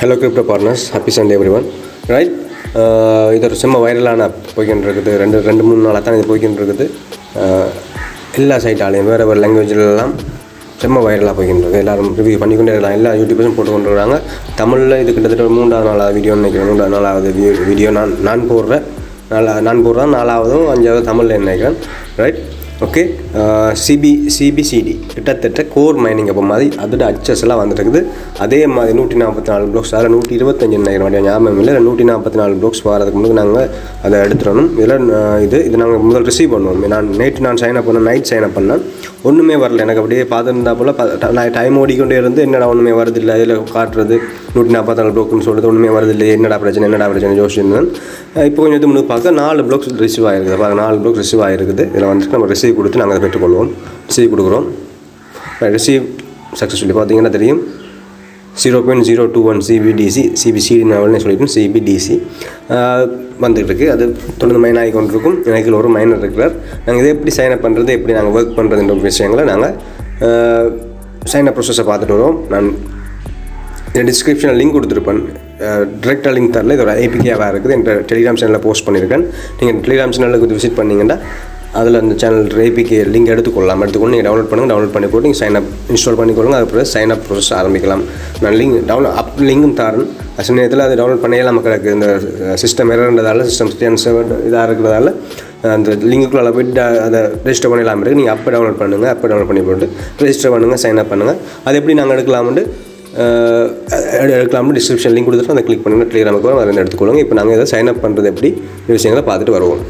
hello crypto partners happy Sunday everyone right இது ஒரு செம்ம வைரலான போய்கிட்டு இருக்குது ரெண்டு ரெண்டு மூணு நாளாக தான் இது போய்கிட்டு இருக்குது Uh, எல்லா சைட்டாலையும் வேறு வேறு லாங்குவேஜ்லாம் செம்ம வைரலாக போய்கிட்டு இருக்குது எல்லாரும் ரிவ்யூ பண்ணிக்கொண்டே இருக்கலாம் எல்லா யூடியூபர்ஸும் போட்டு கொண்டு வராங்க தமிழில் இது கிட்டத்தட்ட ஒரு மூன்றாவது நாலாவது வீடியோ நினைக்கிறேன் மூன்றாவது நாலாவது வீடியோ நான் நான் போடுறேன் நாலா நான் போடுறேன் நாலாவதும் அஞ்சாவது தமிழில் நினைக்கிறேன் ரைட் ஓகே சிபி சிபிசிடி கிட்டத்தட்ட கோர் மைனிங் அப்போ மாதிரி அதோட அச்சஸ் எல்லாம் வந்துருக்குது அதே மாதிரி நூற்றி நாற்பத்தி நாலு ப்ளோக்ஸ் அதில் நூற்றி இருபத்தஞ்சு நினைக்கிற மாதிரி ஞாபகம் இல்லை நூற்றி நாற்பத்தி நாலு ப்ளோக்ஸ் வரதுக்கு முன்னாடி நாங்கள் அதை எடுத்துடணும் இதில் இது இது நாங்கள் முதல் ரிசீவ் பண்ணுவோம் நான் நேற்று நான் சைன் அப் பண்ணேன் நைட் சைன் அப் பண்ணேன் ஒன்றுமே வரல எனக்கு அப்படியே பார்த்துருந்தா போல் நான் டைம் ஓடிக்கொண்டே இருந்து என்னடா ஒன்றுமே வரது இல்லை இதில் காட்டுறது நூற்றி நாற்பத்தி நாலு ப்ளோக்குன்னு சொல்லிட்டு ஒன்றுமே வரது இல்லை என்னடா பிரச்சனை என்னடா பிரச்சனை யோசிச்சிருந்தேன் இப்போ கொஞ்சம் இது முன்னாடி பார்க்க நாலு ப்ளோக்ஸ் ரிசீவ் ஆகிருக்குது பாருங்க நாலு ப்ளோக்ஸ் ரிசீவ் ஆகிருக்குது இதில் வந்துட்டு நம்ம ரிசீவ் கொடுத்து நாங்கள் அதை பெற்றுக்கொள்வோம் ரிசீவ் கொடுக்குறோம் ரிசீவ் சக்ஸஸ்ஃபுல்லி பார்த்தீங்கன்னா தெரியும் zero point zero two one CBDC CBCD நான் சொல்லிட்டு சிபிடிசி வந்துட்டு இருக்கு அது தொடர்ந்து மைன் ஆகி கொண்டிருக்கும் எனக்கு ஒரு மைனர் இருக்கிறார் நாங்கள் இதை எப்படி சைன் அப் பண்ணுறது எப்படி நாங்கள் ஒர்க் பண்ணுறதுன்ற விஷயங்களை நாங்கள் சைன் அப் ப்ரொசஸை பார்த்துட்டு வருவோம் நான் என் டிஸ்கிரிப்ஷனில் லிங்க் கொடுத்துருப்பேன் டிரெக்டாக லிங்க் தரல இது ஒரு ஏபிகேவாக இருக்குது என் டெலிகிராம் சேனலில் போஸ்ட் பண்ணியிருக்கேன் நீங்கள் டெலிகிராம் சேனலுக்கு விசிட் பண்ணிங்கன்னா அதில் அந்த சேனல் ஏபிகே லிங்க் எடுத்துக்கொள்ளலாம் எடுத்துக்கொண்டு நீங்கள் டவுன்லோட் பண்ணுங்கள் டவுன்லோட் பண்ணி போட்டு நீங்கள் சைன் அப் இன்ஸ்டால் பண்ணிக்கொள்ளுங்க அதுக்கப்புறம் சைன் அப் ப்ரோசஸ் ஆரம்பிக்கலாம் நான் லிங்க் டவுன்லோட் அப் லிங்கும் தரேன் அசல் நேரத்தில் அது டவுன்லோட் பண்ணையே நமக்கு கிடக்கு இந்த சிஸ்டம் எரன்றதால சிஸ்டம் ஸ்டேன் இதாக இருக்கிறதால அந்த லிங்குக்குள்ளே போய்ட்டு அதை ரெஜிஸ்டர் பண்ணிடலாம் இருக்குது நீங்கள் அப்போ டவுன்லோட் பண்ணுங்கள் அப்போ டவுன்லோட் பண்ணி போட்டு ரெஜிஸ்டர் பண்ணுங்கள் சைன் அப் பண்ணுங்கள் அது எப்படி நாங்கள் எடுக்கலாம்னு எடுக்கலாம்னு டிஸ்கிரிப்ஷன் லிங்க் கொடுத்துட்டு அதை கிளிக் பண்ணுங்கள் டெலிகிராமுக்கு வரும் அதில் எடுத்துக்கொள்ளுங்க இப்போ நாங்கள் இதை சைன் அப் பண்ணுறது எப்படி இந்த விஷயங்களை பார்த்துட்டு வருவோம்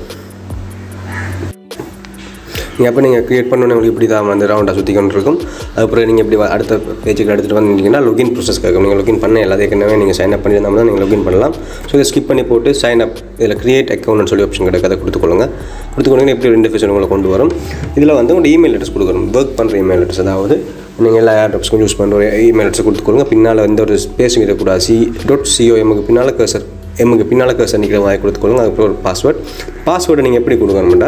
நீங்கள் அப்போ நீங்கள் க்ரியேட் பண்ணணும் உங்களுக்கு இப்படி தான் வந்து ரவுண்டாக சுற்றி கொண்டு இருக்கும் அதுக்கப்புறம் நீங்கள் இப்படி அடுத்த பேஜுக்கு எடுத்துகிட்டு வந்தீங்கன்னா லொகின் ப்ரோசஸ் கேட்கும் நீங்கள் லொகின் பண்ண எல்லாத்தையும் ஏற்கனவே நீங்கள் சைன் அப் பண்ணியிருந்தா தான் நீங்கள் லொகின் பண்ணலாம் ஸோ இதை ஸ்கிப் பண்ணி போட்டு சைன் அப் இதில் கிரியேட் அக்கௌண்ட்னு சொல்லி ஆப்ஷன் கிடைக்கும் அதை கொடுத்துக்கொள்ளுங்க கொடுத்துக்கொள்ளுங்க எப்படி ரெண்டு ஃபேஸ் உங்களை கொண்டு வரும் இதில் வந்து உங்கள் இமெயில் அட்ரஸ் கொடுக்கணும் ஒர்க் பண்ணுற இமெயில் அட்ரஸ் அதாவது நீங்கள் எல்லா ஆட்ரப்ஸ்க்கும் யூஸ் பண்ணுற ஒரு இமெயில் அட்ரஸ் கொடுத்துக்கொள்ளுங்க பின்னால் வந்து ஒரு ஸ்பேஸ் விடக்கூடாது சி டாட் சிஓ எம்முக்கு பின்னால் கர்சர் எம்முக்கு பின்னால் கர்சர் நிற்கிற மாதிரி கொடுத்துக்கொள்ளுங்க அதுக்கப்புறம் ஒரு பாஸ்வேர்ட் பாஸ்வேர்டை நீங்கள் எப்படி கொடுக்கணும்டா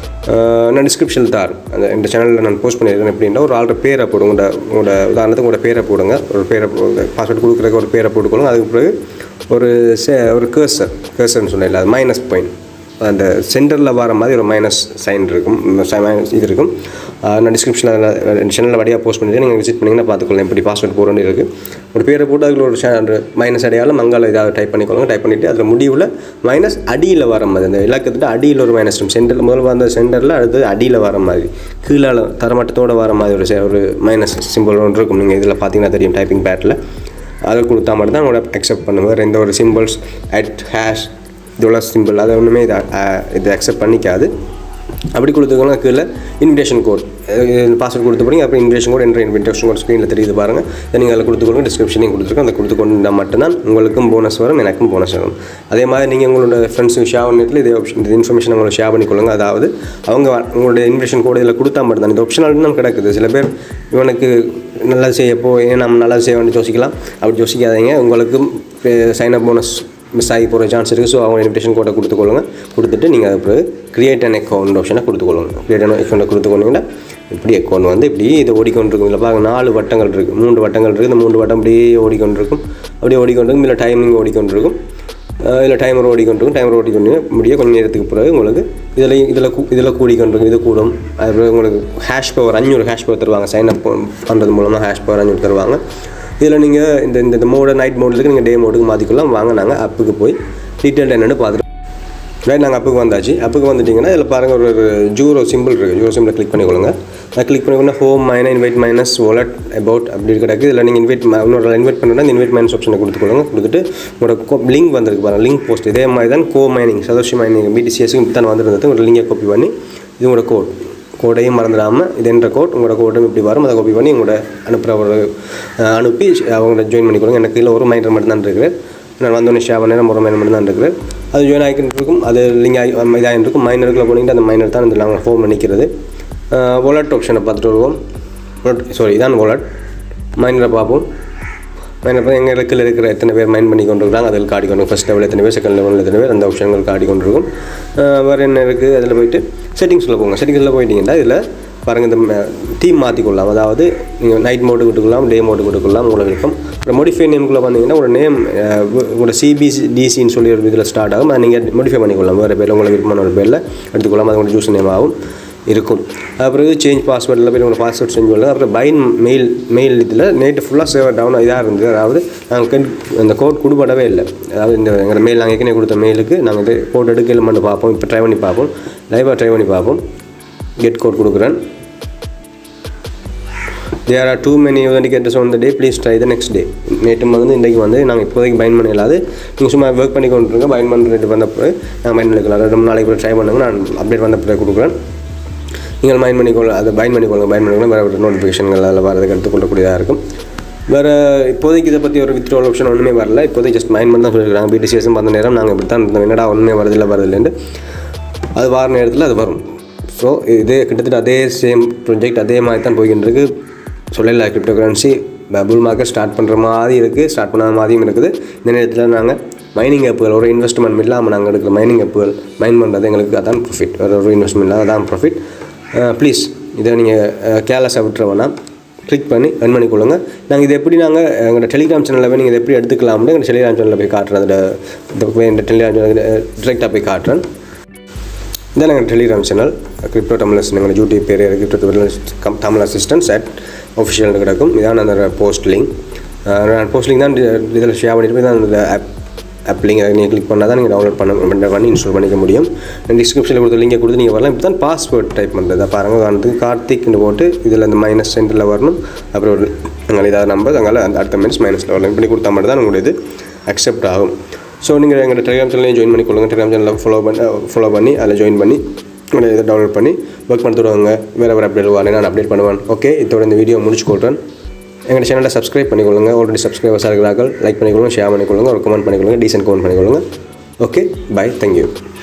நான் டிஸ்கிரிப்ஷனில் தான் அந்த இந்த சேனலில் நான் போஸ்ட் பண்ணியிருக்கேன் எப்படின்னா ஒரு ஆள்கிட்ட பேரை போடுங்க உங்களோட உங்களோட உதாரணத்துக்கு உங்களோட பேரை போடுங்க ஒரு பேரை பாஸ்வேர்ட் கொடுக்குறக்கு ஒரு பேரை போட்டுக்கொள்ளுங்க அதுக்கு பிறகு ஒரு சே ஒரு கேர்சர் கேர்சர்னு சொன்னேன் அது மைனஸ் பாயிண்ட் அந்த சென்டரில் வர மாதிரி ஒரு மைனஸ் சைன் இருக்கும் இது இருக்கும் நான் டிஸ்கிரிப்ஷனில் சேனலில் வழியாக போஸ்ட் பண்ணிட்டு நீங்கள் விசிட் பண்ணிங்கன்னா பார்த்துக்கலாம் எப்படி பாஸ்வேர்ட் போட வேண்டியது இருக்குது ஒரு பேரை போட்டு அதில் ஒரு அந்த மைனஸ் அடையாளம் மங்கால ஏதாவது டைப் பண்ணிக்கொள்ளுங்க டைப் பண்ணிவிட்டு அதில் முடிவில் மைனஸ் அடியில் வர மாதிரி அந்த இலக்கத்துட்டு அடியில் ஒரு மைனஸ் சென்டரில் முதல்ல வந்த சென்டரில் அடுத்தது அடியில் வர மாதிரி கீழே தரமட்டத்தோடு வர மாதிரி ஒரு ஒரு மைனஸ் சிம்பிள் ஒன்று இருக்கும் நீங்கள் இதில் பார்த்தீங்கன்னா தெரியும் டைப்பிங் பேட்டில் அதை கொடுத்தா மட்டும் தான் உங்களோட அக்செப்ட் பண்ணுவார் எந்த ஒரு சிம்பிள்ஸ் அட் ஹேஷ் இதோட சிம்பிள் அதை ஒன்றுமே இதை இதை அக்செப்ட் பண்ணிக்காது அப்படி கொடுத்துக்கோங்க கீழே இன்விடேஷன் கோட் பாஸ்வேர்ட் கொடுத்து போறீங்க அப்புறம் இன்விடேஷன் கோட் என்ற இன்விடேஷன் கோட் ஸ்க்ரீனில் தெரியுது பாருங்கள் இதை நீங்கள் அதில் கொடுத்துக்கொள்ளுங்க டிஸ்கிரிப்ஷனையும் கொடுத்துருக்கோம் அதை கொடுத்துக்கொண்டு மட்டும்தான் உங்களுக்கும் போனஸ் வரும் எனக்கும் போனஸ் வரும் அதே மாதிரி நீங்கள் உங்களோட ஃப்ரெண்ட்ஸுக்கு ஷேர் பண்ணிட்டு இதே ஆப்ஷன் இந்த இன்ஃபர்மேஷன் உங்களை ஷேர் பண்ணிக்கொள்ளுங்க அதாவது அவங்க உங்களுடைய இன்விடேஷன் கோட் இதில் கொடுத்தா மட்டும் தான் இந்த ஆப்ஷனாலும் தான் கிடக்குது சில பேர் இவனுக்கு நல்லா செய்யப்போ ஏன் நம்ம நல்லா செய்ய வேண்டிய யோசிக்கலாம் அப்படி யோசிக்காதீங்க உங்களுக்கும் சைன் அப் போனஸ் மிஸ் ஆகி போகிற சான்ஸ் இருக்குது ஸோ அவங்க இன்விடேஷன் கோட்டை கொடுத்துக்கொள்ளுங்க கொடுத்துட்டு நீங்கள் அது கிரியேட் அன் அக்கௌண்ட் ஆப்ஷனை கொடுத்துக்கொள்ளுங்க கிரியேட் அன் அக்கௌண்ட்டை கொடுத்துக்கொண்டீங்கன்னா இப்படி அக்கௌண்ட் வந்து இப்படி இது ஓடிக்கொண்டிருக்கும் இதில் பாருங்க நாலு வட்டங்கள் இருக்குது மூன்று வட்டங்கள் இருக்குது இந்த மூன்று வட்டம் அப்படியே ஓடிக்கொண்டிருக்கும் அப்படியே ஓடிக்கொண்டிருக்கும் இல்லை டைமிங் ஓடிக்கொண்டிருக்கும் இதில் டைமர் ஓடிக்கொண்டிருக்கும் டைமர் ஓடிக்கொண்டு முடிய கொஞ்சம் நேரத்துக்கு பிறகு உங்களுக்கு இதில் இதில் இதில் கூடிக்கொண்டிருக்கும் இது கூடும் அதுக்கப்புறம் உங்களுக்கு ஹேஷ் பவர் அஞ்சூறு ஹேஷ் பவர் தருவாங்க சைன் அப் பண்ணுறது மூலமாக ஹேஷ் பவர் அஞ்சூறு தருவாங்க இதில் நீங்கள் இந்த இந்த மோட நைட் மோடுக்கு நீங்கள் டே மோடுக்கு மாற்றிக்கலாம் வாங்க நாங்கள் அப்புக்கு போய் டீட்டெயில் என்னென்னு பார்த்துட்டு ரைட் நாங்கள் அப்புக்கு வந்தாச்சு அப்புக்கு வந்துட்டிங்கன்னா இதில் பாருங்கள் ஒரு ஒரு ஜூரோ சிம்பிள் இருக்குது ஜூரோ சிம்பிளை கிளிக் பண்ணிக்கொள்ளுங்க அதை கிளிக் பண்ணிக்கொண்டு ஹோம் மைனா இன்வைட் மைனஸ் வாலெட் அபவுட் அப்படி கிடக்கு இதில் நீங்கள் இன்வைட் இன்னொரு இன்வைட் பண்ணுறா இந்த இன்வைட் மைனஸ் ஆப்ஷனை கொடுத்துக்கொள்ளுங்க கொடுத்துட்டு உங்களோட லிங்க் வந்திருக்கு பாருங்கள் லிங்க் போஸ்ட் இதே மாதிரி தான் கோ மைனிங் சதோஷி மைனிங் பிடிசிஎஸ்க்கு தான் வந்திருந்தது ஒரு லிங்கை காப்பி பண்ணி இது உங்களோட கோட் கோடையும் மறந்துடாமல் இது என்ற கோட் உங்களோட கோட்டும் இப்படி வரும் அதை காப்பி பண்ணி உங்களோட அனுப்புகிற ஒரு அனுப்பி அவங்கள ஜாயின் பண்ணிக்கொள்ளுங்க எனக்கு இல்லை ஒரு மைண்டர் மட்டும் தான் இருக்குது நான் வந்தோடனே ஷேர் பண்ணேன் ஒரு மைனர் மட்டும் தான் இருக்குது அது ஜாயின் ஆகிட்டு இருக்கும் அது லிங்க் ஆகி இதாக இருக்கும் மைனருக்குள்ள போனீங்கன்னா அந்த மைனர் தான் இந்த நாங்கள் ஃபோன் நிற்கிறது வாலெட் ஆப்ஷனை பார்த்துட்டு வருவோம் சாரி இதான் வாலெட் மைனரை பார்ப்போம் மைனர் பார்த்து எங்கள் இடத்துல இருக்கிற எத்தனை பேர் மைன் பண்ணி கொண்டு இருக்கிறாங்க அதில் காட்டி கொண்டு ஃபஸ்ட் லெவல் எத்தனை பேர் செகண்ட் லெவலில் எத்தனை பேர் அந்த ஆப்ஷன்கள் காட்டி கொண்டு இருக்கும் வேறு என்ன இருக்குது அதில் போயிட்டு செட்டிங்ஸில் போங்க செட்டிங்ஸில் போயிட்டீங்கன்னா இதில் பாருங்கள் இந்த டீம் மாற்றிக்கொள்ளலாம் அதாவது நீங்கள் நைட் மோடு விட்டுக்கலாம் டே மோடு விட்டுக்கலாம் உங்களை விருப்பம் அப்புறம் மோடிஃபை நேமுக்குள்ளே வந்தீங்கன்னா ஒரு நேம் உங்களோட சிபிசி டிசின்னு சொல்லி ஒரு இதில் ஸ்டார்ட் ஆகும் அதை நீங்கள் மோடிஃபை பண்ணிக்கொள்ளலாம் வேறு பேரில் உங்களை விருப்பமான ஒரு பேரில் எடுத்துக்கொள்ளலாம் அது உங்களோட ஜூஸ் நேம் ஆகும் இருக்கும் அப்புறம் சேஞ்ச் பாஸ்வேர்டில் போய் உங்களை பாஸ்வேர்ட் செஞ்சு கொள்ளுங்க அப்புறம் பைன் மெயில் மெயில் இதில் நேற்று ஃபுல்லாக சேவர் டவுன் இதாக இருந்தது அதாவது நாங்கள் அந்த கோட் கொடுபடவே இல்லை அதாவது இந்த எங்கள் மெயில் நாங்கள் ஏற்கனவே கொடுத்த மெயிலுக்கு நாங்கள் இது கோட் எடுக்கல மட்டும் பார்ப்போம் இப்போ ட்ரை பண்ணி பார்ப்போம் லைவாக ட்ரை பண்ணி பார்ப்போம் கெட் கோட் கொடுக்குறேன் there are too many indicators on the day please try the next day நேற்று வந்து இன்றைக்கு வந்து நாங்கள் இப்போதைக்கு பயன் பண்ண இல்லாது நீங்கள் சும்மா ஒர்க் பண்ணி கொண்டுருங்க பயன் பண்ணுறது வந்த பிறகு நாங்கள் பயன் பண்ணிக்கலாம் ரெண்டு மூணு நாளைக்கு ட்ரை பண்ணுங்க நான் அப்டேட் வந்த பிறகு கொடுக்குறேன் நீங்கள் மைண்ட் பண்ணிக்கொள்ள அதை பயன் பண்ணிக்கொள்ளுங்க பயன் பண்ணிக்கொள்ள வேறு நோட்டிஃபிகேஷன்கள் அதில் வரதுக்கு எடுத்துக்கொள்ளக்கூடியதாக இருக்கும் வேறு இப்போதைக்கு இதை பற்றி ஒரு வித்ட்ரோல் ஆப்ஷன் ஒன்றுமே வரல இப்போதைக்கு ஜஸ்ட் மைண்ட் பண்ணி தான் சொல்லியிருக்காங்க பிடிசிஎஸும் பார்த்த நேரம் நாங்கள் இப்படி தான் இருந்தோம் என்னடா ஒன்றுமே வரதில்லை வரதில்லைன்னு அது வார நேரத்தில் அது வரும் ஸோ இதே கிட்டத்தட்ட அதே சேம் ப்ரொஜெக்ட் அதே மாதிரி தான் போய்கிட்டு இருக்கு சொல்லல crypto currency bull market start பண்ணுற மாதிரி இருக்குது ஸ்டார்ட் பண்ணாத மாதிரியும் இருக்குது இந்த நேரத்தில் நாங்கள் மைனிங் ஆப்புகள் ஒரு இன்வெஸ்ட்மெண்ட் இல்லாமல் நாங்கள் எடுக்கிற மைனிங் ஆப்புகள் மைன் பண்ணுறது எங்களுக்கு அதான் ப்ராஃபிட் வேறு ஒரு இன்வெஸ்ட்மெண்ட் இல்லாத அதான் ப்ராஃபிட் ப்ளீஸ் இதை நீங்கள் கேர்லெஸ்ஸாக விட்டுற வேணாம் கிளிக் பண்ணி ரன் பண்ணி கொள்ளுங்க நாங்கள் இது எப்படி நாங்கள் எங்களோட டெலிகிராம் சேனலில் போய் நீங்கள் இதை எப்படி எடுத்துக்கலாம்னு எங்கள் டெலிகிராம் சேனலில் போய் காட்டுறேன் அதோட இந்த போய் இந்த டெலிகிராம் சேனல் டிரெக்டாக போய் காட்டுறேன் இதான் எங்கள் டெலிகிராம் சேனல் கிரிப்டோ தமிழஸ் எங்களோட யூடியூப் பேர் crypto Tamil com Tamil assistance at official கிடக்கும் இதான் அந்த போஸ்ட் லிங்க் நான் போஸ்ட் லிங்க் தான் இதில் ஷேர் பண்ணிட்டு போய் தான் அந்த ஆப் ஆப் லிங்க் நீங்கள் கிளிக் பண்ணால் தான் நீங்கள் டவுன்லோட் பண்ண பண்ணி இன்ஸ்டால் பண்ணிக்க முடியும் டிஸ்கிரிப்ஷனில் கொடுத்த லிங்கை கொடுத்து நீங்கள் வரலாம் இப்போ தான் பாஸ்வேர்ட் டைப் பண்ணுறது பாருங்கள் உதாரணத்துக்கு கார்த்திக்னு போட்டு இதில் இந்த மைனஸ் சென்டரில் வரணும் அப்புறம் ஒரு அங்கே ஏதாவது நம்பர் அங்கே அந்த அடுத்த மைனஸ் மைனஸில் வரலாம் இப்படி கொடுத்தா மட்டும் தான் உங்களுடைய இது அக்செப்ட் ஆகும் ஸோ நீங்கள் எங்கள் டெலிகிராம் சேனலையும் ஜாயின் பண்ணி கொள்ளுங்கள் டெலிகிராம் சேனலில் ஃபாலோ பண்ணி ஃபாலோ பண்ணி அதில் ஜாயின் பண்ணி உங்களை இதை டவுன்லோட் பண்ணி ஒர்க் பண்ணி தருவாங்க வேறு வேறு அப்டேட் வரல நான் அப்டேட் பண்ணுவேன் ஓகே இதோட இந்த வீடியோ முடிச்சு கொள்கிறேன் எங்கள் சேனலை சப்ஸ்கிரைப் பண்ணிக்கொள்ளுங்க ஆல்ரெடி சப்ஸ்கிரைபர்ஸாக இருக்கிறார்கள் லைக் பண்ணிக்கொள்ளுங்க ஷேர் பண்ணிக்கொள்ளுங்க ஒரு கமெண்ட் பண்ணிக்கொள்ளுங்க டீசென்ட் கமெண்ட் பண்ணிக்கொள்ளுங்க ஓகே பை தேங்க்யூ